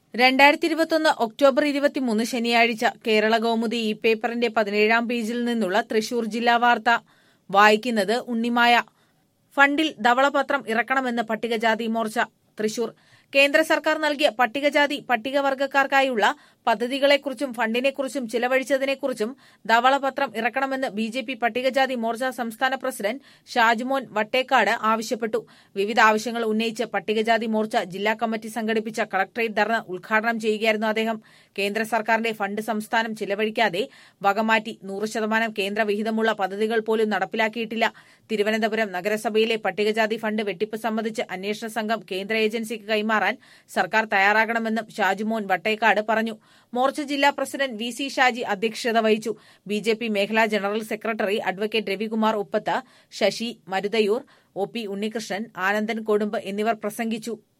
രണ്ടായിരത്തി ഇരുപത്തൊന്ന് ഒക്ടോബർ ഇരുപത്തിമൂന്ന് ശനിയാഴ്ച കേരള കൗമുദി ഈ പേപ്പറിന്റെ പതിനേഴാം പേജിൽ നിന്നുള്ള തൃശൂർ ജില്ലാ വാർത്ത വായിക്കുന്നത് ഉണ്ണിമായ ഫണ്ടിൽ ധവളപത്രം ഇറക്കണമെന്ന് പട്ടികജാതി മോർച്ച തൃശൂർ കേന്ദ്ര സർക്കാർ നൽകിയ പട്ടികജാതി പട്ടികവർഗക്കാർക്കായുള്ള പദ്ധതികളെക്കുറിച്ചും ഫണ്ടിനെക്കുറിച്ചും ചിലവഴിച്ചതിനെക്കുറിച്ചും ധവളപത്രം ഇറക്കണമെന്ന് ബി ജെ പി പട്ടികജാതി മോർച്ച സംസ്ഥാന പ്രസിഡന്റ് ഷാജുമോൻ വട്ടേക്കാട് ആവശ്യപ്പെട്ടു വിവിധ ആവശ്യങ്ങൾ ഉന്നയിച്ച് പട്ടികജാതി മോർച്ച ജില്ലാ കമ്മിറ്റി സംഘടിപ്പിച്ച കളക്ടറേറ്റ് ധർണ ഉദ്ഘാടനം ചെയ്യുകയായിരുന്നു അദ്ദേഹം കേന്ദ്ര സർക്കാരിന്റെ ഫണ്ട് സംസ്ഥാനം ചിലവഴിക്കാതെ വകമാറ്റി നൂറ് ശതമാനം കേന്ദ്ര വിഹിതമുള്ള പദ്ധതികൾ പോലും നടപ്പിലാക്കിയിട്ടില്ല തിരുവനന്തപുരം നഗരസഭയിലെ പട്ടികജാതി ഫണ്ട് വെട്ടിപ്പ് സംബന്ധിച്ച് അന്വേഷണ സംഘം കേന്ദ്ര ഏജൻസിക്ക് കൈമാറാൻ സർക്കാർ തയ്യാറാകണമെന്നും ഷാജുമോൻ വട്ടേക്കാട് പറഞ്ഞു മോർച്ച ജില്ലാ പ്രസിഡന്റ് വി സി ഷാജി അധ്യക്ഷത വഹിച്ചു ബി ജെ പി മേഖലാ general secretary advocate Ravikumar Uppath Shashi Maruthayoor O P Unnikrishnan Anandan Kodumbu എന്നിവർ പ്രസംഗിച്ചു